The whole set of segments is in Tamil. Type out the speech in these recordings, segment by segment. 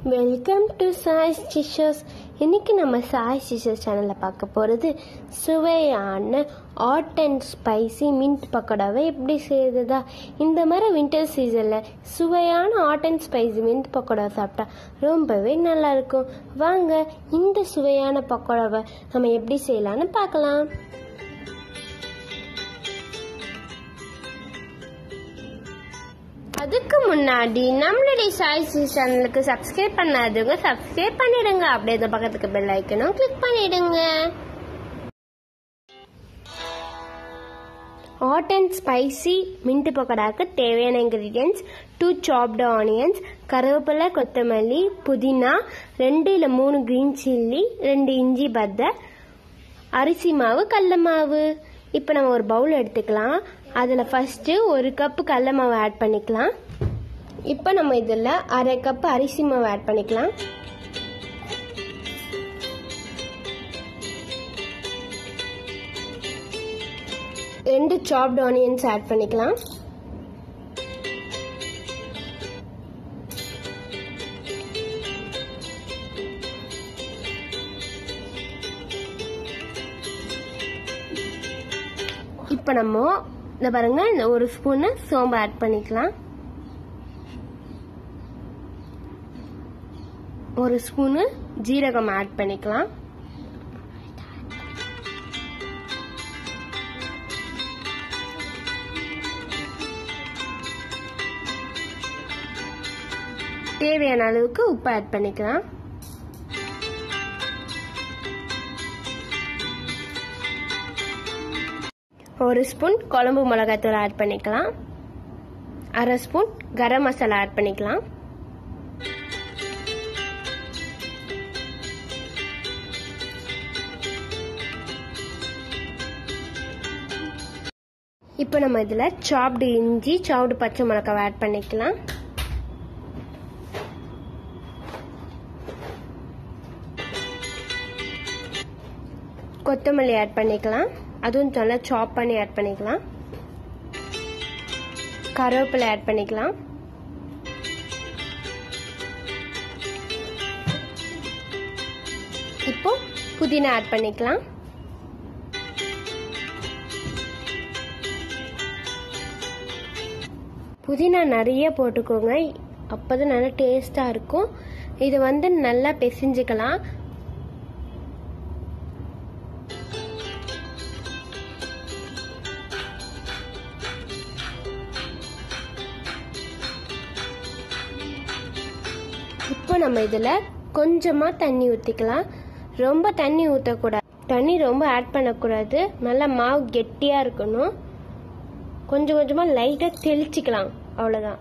வெல்கம் டு சாய் சிஷர்ஸ் இன்னைக்கு நம்ம சாய் சிஷர்ஸ் சேனலில் பார்க்க போகிறது சுவையான ஹாட் அண்ட் ஸ்பைசி மின்ட் பக்கோடாவை எப்படி செய்யறதா இந்த மாதிரி வின்டர் சீசனில் சுவையான hot and spicy mint pakoda சாப்பிட்டா ரொம்பவே நல்லா இருக்கும் வாங்க இந்த சுவையான பக்கோடாவை நம்ம எப்படி செய்யலாம்னு பார்க்கலாம் அதுக்கு முன்னாடி நம்மளுடைய சாய் சேனலுக்கு சப்ஸ்கிரைப் பண்ணாதவங்க சப்ஸ்கிரைப் பண்ணிடுங்க அப்படியே இந்த பக்கத்துக்கு பெல் ஐக்கனும் கிளிக் பண்ணிடுங்க ஹாட் அண்ட் ஸ்பைசி மின்ட் பக்கோடாக்கு தேவையான இன்கிரீடியன்ஸ் டூ சாப்டு ஆனியன்ஸ் கருவேப்பிலை கொத்தமல்லி புதினா ரெண்டு இல்லை மூணு கிரீன் சில்லி ரெண்டு இஞ்சி பத்தை அரிசி மாவு கடல மாவு இப்போ நம்ம ஒரு பவுல் எடுத்துக்கலாம் அதில் ஃபஸ்ட்டு ஒரு கப்பு கடல மாவு ஆட் பண்ணிக்கலாம் இப்போ நம்ம இதில் அரை கப்பு அரிசி மாவு ஆட் பண்ணிக்கலாம் ரெண்டு சாப்டு ஆனியன்ஸ் ஆட் பண்ணிக்கலாம் இப்போ நம்ம இந்த பாருங்க இந்த ஒரு ஸ்பூனு சோம்பு ஆட் பண்ணிக்கலாம் ஒரு ஸ்பூனு ஜீரகம் ஆட் பண்ணிக்கலாம் தேவையான அளவுக்கு உப்பு ஆட் பண்ணிக்கலாம் ஒரு ஸ்பூன் குழம்பு மிளகாத்தூள் ஆட் பண்ணிக்கலாம் அரை ஸ்பூன் கரம் மசாலா ஆட் பண்ணிக்கலாம் இப்போ நம்ம இதில் சாப்டு இஞ்சி சாப்டு பச்சை மிளகாவை ஆட் பண்ணிக்கலாம் கொத்தமல்லி ஆட் பண்ணிக்கலாம் அதுவும் நல்லா சாப் பண்ணி ஆட் பண்ணிக்கலாம் கருவேப்பிலை ஆட் பண்ணிக்கலாம் இப்போ புதினா ஆட் பண்ணிக்கலாம் புதினா நிறைய போட்டுக்கோங்க அப்போதான் நல்லா டேஸ்டாக இருக்கும் இது வந்து நல்லா பிசைஞ்சுக்கலாம் இப்போ நம்ம இதில் கொஞ்சமாக தண்ணி ஊற்றிக்கலாம் ரொம்ப தண்ணி ஊற்றக்கூடாது தண்ணி ரொம்ப ஆட் பண்ணக்கூடாது நல்லா மாவு கெட்டியாக இருக்கணும் கொஞ்சம் கொஞ்சமாக லைட்டாக தெளிச்சிக்கலாம் அவ்வளோதான்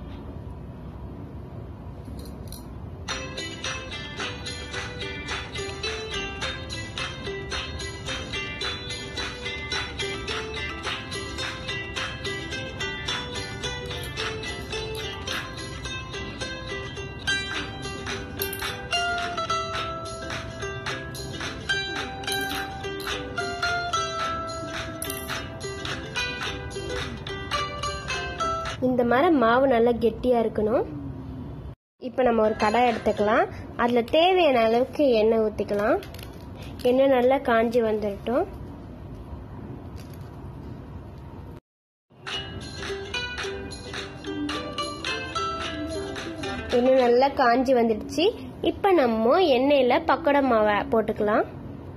இந்த மாதிரி மாவு நல்லா கெட்டியாக இருக்கணும் இப்போ நம்ம ஒரு கடாய் எடுத்துக்கலாம் அதில் தேவையான அளவுக்கு எண்ணெய் ஊற்றிக்கலாம் எண்ணெய் நல்லா காஞ்சி வந்துடட்டும் எண்ணெய் நல்லா காஞ்சி வந்துடுச்சு இப்போ நம்ம எண்ணெயில் பக்கோடா மாவை போட்டுக்கலாம்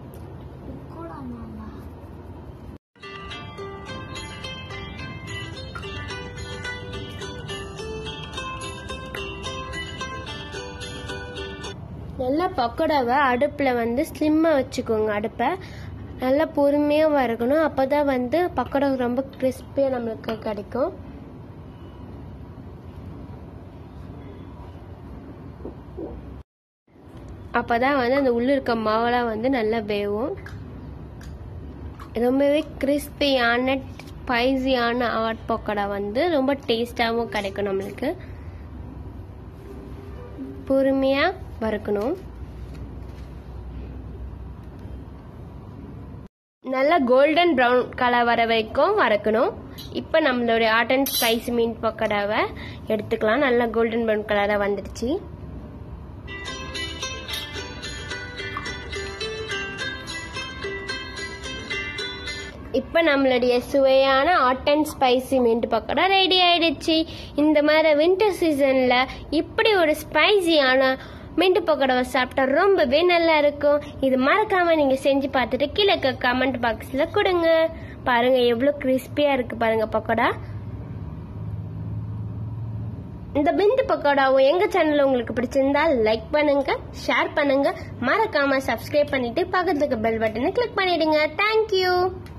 நல்லா பக்கோடாவை அடுப்பில் வந்து ஸ்லிம்மாக வச்சுக்கோங்க அடுப்பை நல்லா பொறுமையாக வறுக்கணும் அப்போ தான் வந்து பக்கோடா ரொம்ப கிறிஸ்பியாக நம்மளுக்கு கிடைக்கும் அப்போ தான் வந்து அந்த உள்ளே இருக்க மாவெல்லாம் வந்து நல்லா வேவும் ரொம்பவே கிறிஸ்பியான ஸ்பைசியான ஆட் பக்கோடா வந்து ரொம்ப டேஸ்டாகவும் கிடைக்கும் நம்மளுக்கு பொறுமையாக வறுக்கணும் நல்லா கோல்டன் ப்ரௌன் கலர் வர வரைக்கும் வறுக்கணும் இப்போ நம்மளுடைய ஆட் அண்ட் ஸ்பைசி மீன் பக்கோடாவை எடுத்துக்கலாம் நல்லா கோல்டன் ப்ரௌன் கலராக வந்துடுச்சு இப்போ நம்மளுடைய சுவையான hot and spicy mint pakoda ready ஆயிடுச்சு இந்த மாதிரி வின்டர் சீசனில் இப்படி ஒரு ஸ்பைசியான மின்ட் பக்கோடாவை சாப்பிட்டா ரொம்பவே நல்லா இருக்கும் இது மறக்காம நீங்க செஞ்சு பார்த்துட்டு கீழே கமெண்ட் பாக்ஸ்ல கொடுங்க பாருங்க எவ்வளோ கிறிஸ்பியா இருக்கு பாருங்க பக்கோடா இந்த பிந்து பக்கோடாவும் எங்க சேனல் உங்களுக்கு பிடிச்சிருந்தா லைக் பண்ணுங்க ஷேர் பண்ணுங்க மறக்காம சப்ஸ்கிரைப் பண்ணிட்டு பக்கத்துக்கு பெல் பட்டனை கிளிக் பண்ணிடுங்க தேங்க்யூ